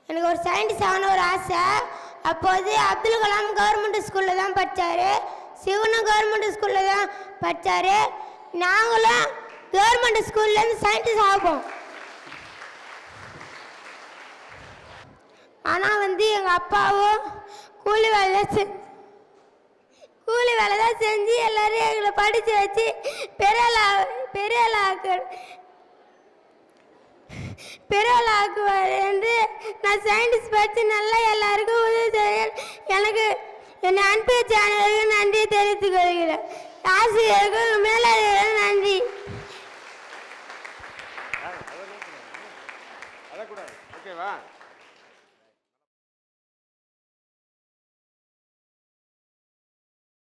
எனக்கு ஒரு சயின்டிஸ்ட் ஆகணும் ஒரு ஆசை அப்போது அப்துல் கலாம் கவர்மெண்ட் ஸ்கூலில் தான் படித்தார் சிவனும் கவர்மெண்ட் ஸ்கூலில் தான் படித்தார் நாங்களும் கவர்மெண்ட் ஸ்கூல்லேருந்து சயின்டிஸ்ட் ஆகும் ஆனால் வந்து எங்கள் அப்பாவும் கூலி வேலை தான் செஞ்சு கூலி வேலை தான் செஞ்சு எல்லாரும் எங்களை படித்து வச்சு பெரியலா பெரியலாக்கு பெரியலாக்குவார் என்று நான் சயின்டிஸ்ட் படித்து நல்லா எல்லாருக்கும் உதவி செய்ய எனக்கு என்னை அனுப்பிய சேனலுக்கு நன்றி தெரிவித்துக் கொள்கிறேன் ஆசிரியருக்கும் மேலாளர்களுக்கும் நன்றி அழக்கூடாது ஓகேவா